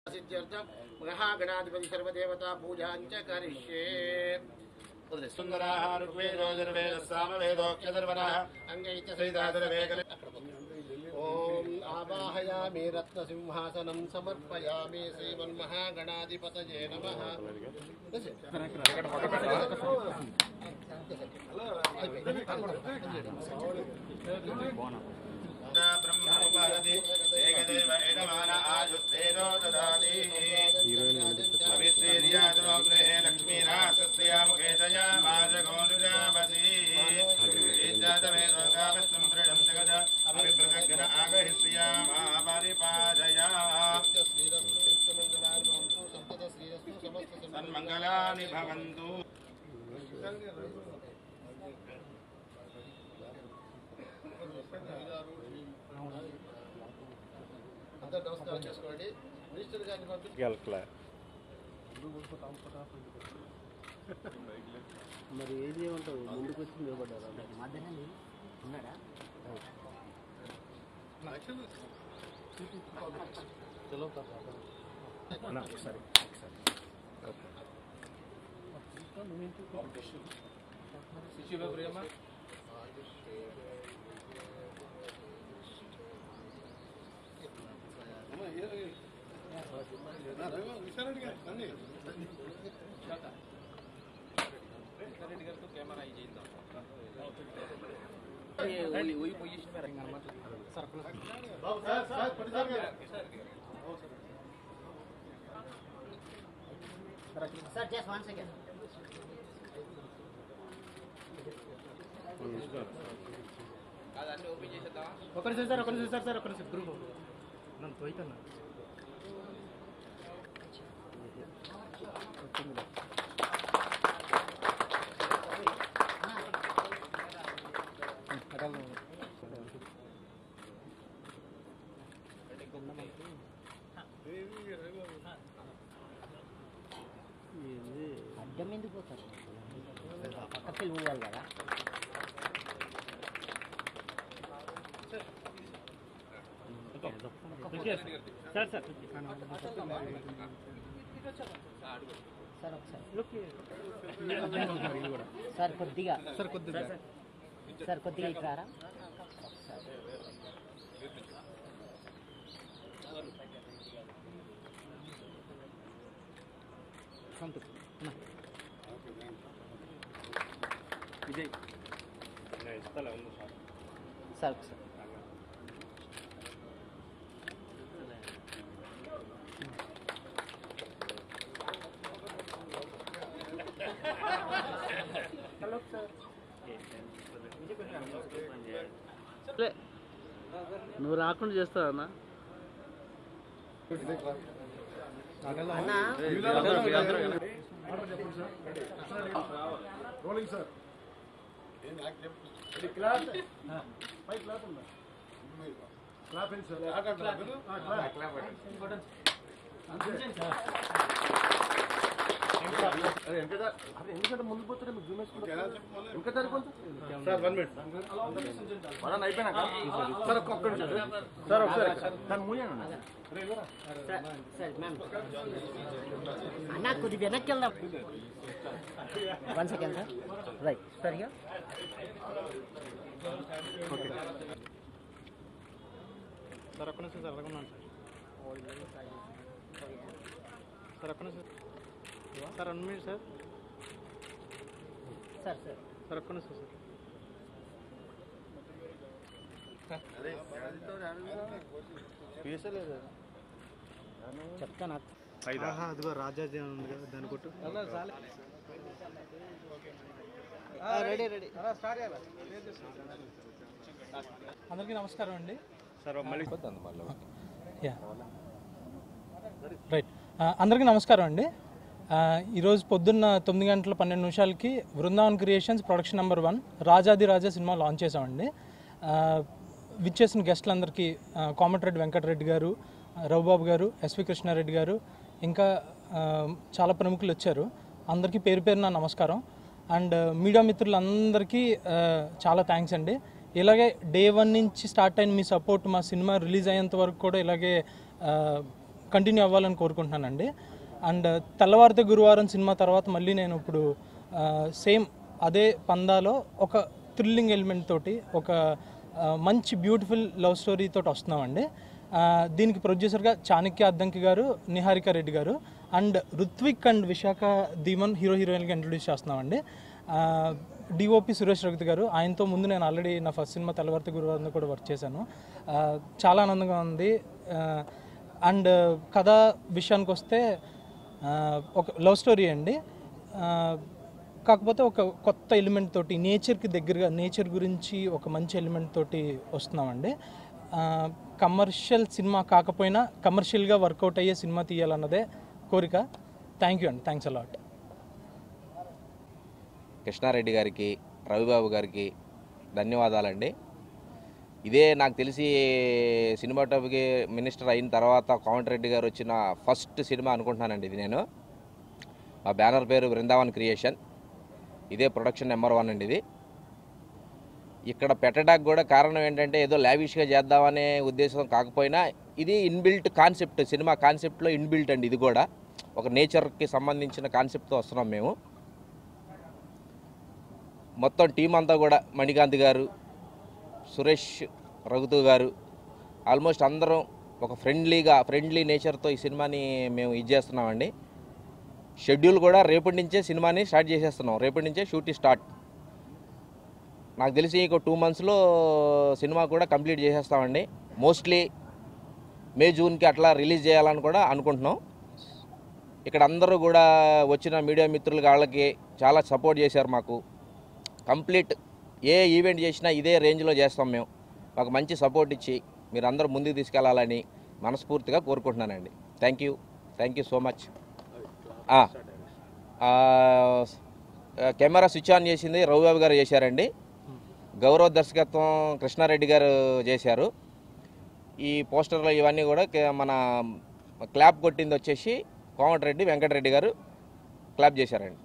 सिद्ध्यर्थं महागणाधिपति सर्वदेवता पूजां च करिष्ये సుందరాः ఋగ్వేదో యజుర్వేదः సామవేదోక్షధర్వణः अङ्गैः శ్రీదాదరవేగల ॐ आवाहयामि रत्नसिंहासनं समर्पयामि श्रीमन्महागणाधिपतये नमः బ్రహ్మోపాధి ఏకదేవ యజమాన ఆయుస్తేజో దదాతి అవిశ్రీర్యాదోగ్రే లక్ష్మీరాసస్యాముఖే దయామాజగోనుజామసి శ్రీజాతమేదోగామస్సంప్రణం జగద అవిప్రదగ్న ఆగహిస్యామా పరిపాదయా श्रीरस्तु नित्यमङ्गलानि भवन्तु सन्ततश्रीरस्तु समस्त సన్మంగళాని భవంతు అందరూ నమస్కారం చేసుకోండి మినిస్టర్ గారిని పంపించి మరి ఏం చేయమంటావు ముందుకు వచ్చి నిలబడ్డారు మధ్యాహ్నం ఉన్నాడా సార్ జస్ట్ వన్ సెకండ్ ఒక నిమిషం సార్ ఒక నిమిషం సార్ సార్ ఒక నిమిషం గ్రూప్ నన్ను తోయితన్నా అడ్డం ఎందుకు పోతారు పక్కకి పోవాలి కదా సార్ సార్ సార్ ఒకసారి సార్ కొద్దిగా సార్ కొద్దిగా సార్ కొద్దిగా ఇట్లారా సార్ ఒకసారి నువ్వు రాకుండా చేస్తావా అన్న ఎందుకంటే ముందు పోతే మీకు జూమ్ ఇంకా సరిపోతుంది సార్ వన్ మినిట్ మనం అయిపోయినాక సార్ ఒక్క నిమిషం సార్ ఒకసారి సార్ మూయాను సార్ సార్ మ్యామ్ అన్న కొద్ది వెనక్కి వెళ్దాం one second sir right sir ఇక సార్ ఒక్క నిమిషం సార్ అలాగున్నాను సార్ సార్ ఒక్క నిమిషం sir one minute sir sir sir sir ఒక్క నిమిషం సార్ చెప్తాను ఆహా, అదిగో రాజాజీ అని ఉంది కదా దాని కొట్టు రెడీ రెడీ అందరికీ నమస్కారం అండి సార్ మళ్ళీ యా రైట్ ఆ, అందరికీ నమస్కారం అండి ఆ, ఈరోజు పొద్దున్న తొమ్మిది గంటల పన్నెండు నిమిషాలకి Brindavan creations production number one Rajadhi Raja cinema launch చేసామండి ఆ, విచ్చేసిన గెస్టులందరికీ ఆ, కోమటిరెడ్డి వెంకటరెడ్డి గారు రఘుబాబు గారు ఎస్వి కృష్ణారెడ్డి గారు ఇంకా ఆ, చాలా ప్రముఖులు వచ్చారు అందరికీ పేరు పేరున నమస్కారం అండ్ మీడియా మిత్రులందరికీ ఆ, చాలా థ్యాంక్స్ అండి ఇలాగే డే వన్ నుంచి స్టార్ట్ అయిన మీ సపోర్ట్ మా సినిమా రిలీజ్ అయ్యేంత వరకు కూడా ఇలాగే ఆ, కంటిన్యూ అవ్వాలని కోరుకుంటున్నానండి అండ్ తెల్లవారితే గురువారం సినిమా తర్వాత మళ్ళీ నేను ఇప్పుడు సేమ్ అదే పందాలో ఒక థ్రిల్లింగ్ ఎలిమెంట్ తోటి ఒక ఆ, మంచి బ్యూటిఫుల్ లవ్ స్టోరీ తోటి వస్తున్నామండి ఆ, దీనికి ప్రొడ్యూసర్గా చాణక్య అద్దంకి గారు నిహారిక రెడ్డి గారు and Ruthvik and Visakha Dheeman hero హీరోయిన్గా ఇంట్రొడ్యూస్ చేస్తున్నామండి డిఓపి సురేష్ రఘుత్ గారు ఆయనతో ముందు నేను ఆల్రెడీ నా ఫస్ట్ సినిమా తెల్లవారితే గురువారంలో కూడా వర్క్ చేశాను ఆ, చాలా ఆనందంగా ఉంది అండ్ కథ విషయానికి వస్తే ఆ, ఒక లవ్ స్టోరీ అండి ఆ, కాకపోతే ఒక కొత్త ఎలిమెంట్ తోటి నేచర్కి దగ్గరగా నేచర్ గురించి ఒక మంచి ఎలిమెంట్ తోటి వస్తున్నామండి కమర్షియల్ సినిమా కాకపోయినా కమర్షియల్గా వర్కౌట్ అయ్యే సినిమా తీయాలన్నదే కోరిక థ్యాంక్ యూ అండి థ్యాంక్స్ అలాట్ కృష్ణారెడ్డి గారికి రవిబాబు గారికి ధన్యవాదాలండి ఇదే నాకు తెలిసి సినిమాటోగ్రఫీ మినిస్టర్ అయిన తర్వాత కోమటిరెడ్డి గారు వచ్చిన ఫస్ట్ సినిమా అనుకుంటున్నానండి ఇది నేను మా బ్యానర్ పేరు బృందావన్ క్రియేషన్ ఇదే ప్రొడక్షన్ నెంబర్ వన్ అండి ఇది ఇక్కడ పెట్టడానికి కూడా కారణం ఏంటంటే ఏదో లావిష్గా చేద్దామనే ఉద్దేశం కాకపోయినా ఇది ఇన్బిల్ట్ కాన్సెప్ట్ సినిమా కాన్సెప్ట్లో ఇన్బిల్ట్ అండి ఇది కూడా ఒక నేచర్కి సంబంధించిన కాన్సెప్ట్తో వస్తున్నాం మేము మొత్తం టీం అంతా కూడా మణికాంత్ గారు సురేష్ రఘుతు గారు ఆల్మోస్ట్ అందరం ఒక ఫ్రెండ్లీగా ఫ్రెండ్లీ నేచర్తో ఈ సినిమాని మేము ఇది చేస్తున్నామండి షెడ్యూల్ కూడా రేపటి నుంచే సినిమాని స్టార్ట్ చేసేస్తున్నాం రేపటి నుంచే షూటింగ్ స్టార్ట్ నాకు తెలిసి ఇంకో టూ మంత్స్లో సినిమా కూడా కంప్లీట్ చేసేస్తామండి మోస్ట్లీ మే జూన్కి అట్లా రిలీజ్ చేయాలని కూడా అనుకుంటున్నాం ఇక్కడ అందరూ కూడా వచ్చిన మీడియా మిత్రులు వాళ్ళకి చాలా సపోర్ట్ చేశారు మాకు కంప్లీట్ ఏ ఈవెంట్ చేసినా ఇదే రేంజ్లో చేస్తాం మేము మాకు మంచి సపోర్ట్ ఇచ్చి మీరు అందరూ ముందుకు తీసుకెళ్లాలని మనస్ఫూర్తిగా కోరుకుంటున్నానండి thank you thank you so much camera switch on చేసింది రవిబాబు గారు చేశారండి గౌరవ దర్శకత్వం కృష్ణారెడ్డి గారు చేశారు ఈ పోస్టర్లు ఇవన్నీ కూడా కే- మన క్లాప్ కొట్టింది వచ్చేసి కోమటిరెడ్డి వెంకటరెడ్డి గారు క్లాప్ చేశారండి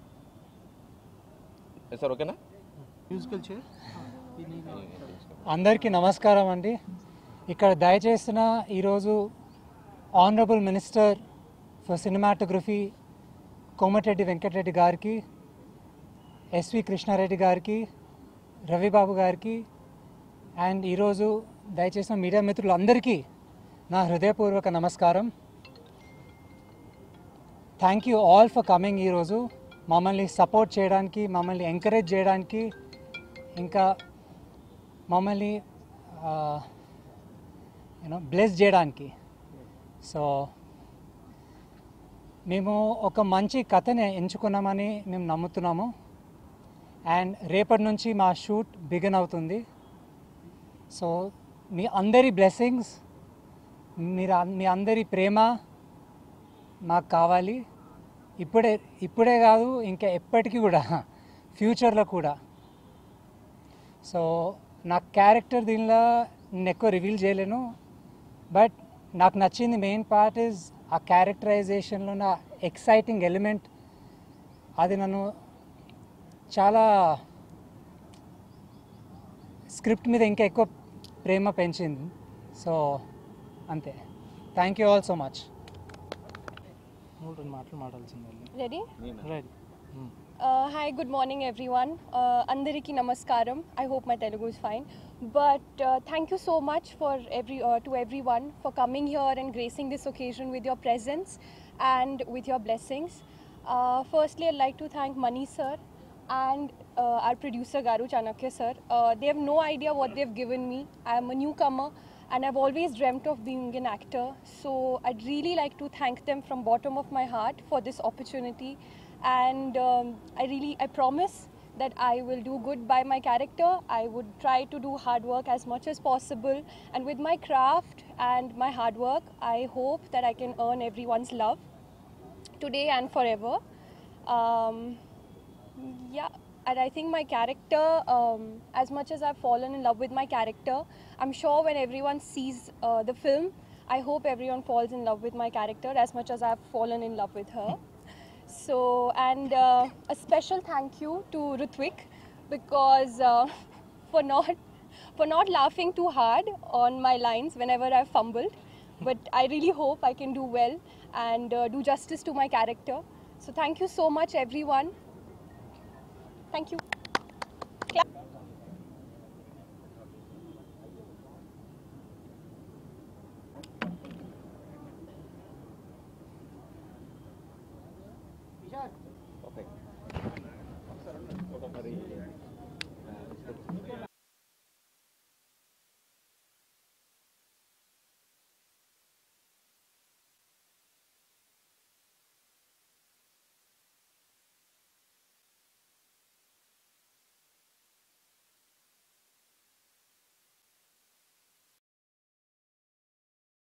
సార్ ఓకేనా మ్యూజికల్ చైర్ అందరికీ నమస్కారం అండి ఇక్కడ దయచేసిన ఈరోజు honourable minister for cinematography Komatireddy Venkat Reddy గారికి ఎస్వి కృష్ణారెడ్డి గారికి రవిబాబు గారికి అండ్ ఈరోజు దయచేసిన మీడియా మిత్రులందరికీ నా హృదయపూర్వక నమస్కారం thank you all for coming ఈరోజు మమ్మల్ని సపోర్ట్ చేయడానికి మమ్మల్ని ఎంకరేజ్ చేయడానికి ఇంకా మమ్మల్ని యూనో బ్లెస్ చేయడానికి సో మేము ఒక మంచి కథని ఎంచుకున్నామని మేము నమ్ముతున్నాము అండ్ రేపటి నుంచి మా షూట్ బిగిన్ అవుతుంది సో మీ అందరి బ్లెస్సింగ్స్ మీరు మీ అందరి ప్రేమ మాకు కావాలి ఇప్పుడే ఇప్పుడే కాదు ఇంకా ఎప్పటికీ కూడా ఫ్యూచర్లో కూడా సో నా క్యారెక్టర్ దీనిలో నేను ఎక్కువ రివీల్ చేయలేను బట్ నాకు నచ్చింది మెయిన్ పార్ట్ ఇస్ ఆ క్యారెక్టరైజేషన్లో ఉన్న ఎక్సైటింగ్ ఎలిమెంట్ అది నన్ను చాలా స్క్రిప్ట్ మీద ఇంకా ఎక్కువ ప్రేమ పెంచింది సో అంతే thank you all so much మూడు రెండు మాటలు మాట్లాడాల్సింది Ready? Right Uh, hi, good morning, everyone. Uh, Andariki Namaskaram. I hope my Telugu is fine. But uh, thank you so much for every uh, to everyone for coming here and gracing this occasion with your presence and with your blessings. Uh, firstly, I'd like to thank Mani sir and uh, our producer Garu Chanakya sir. Uh, they have no idea what they've given me. I'm a newcomer and I've always dreamt of being an actor. So I'd really like to thank them from bottom of my heart for this opportunity. And um, I really, I promise that I will do good by my character. I would try to do hard work as much as possible. And with my craft and my hard work, I hope that I can earn everyone's love today and forever. Um, yeah, and I think my character, um, as much as I've fallen in love with my character, I'm sure when everyone sees uh, the film, I hope everyone falls in love with my character as much as I've fallen in love with her. So, and uh, a special thank you to Ruthwik because uh, for not for not laughing too hard on my lines whenever I fumbled. but I really hope I can do well and uh, do justice to my character. So thank you so much, everyone. Thank you. Clap.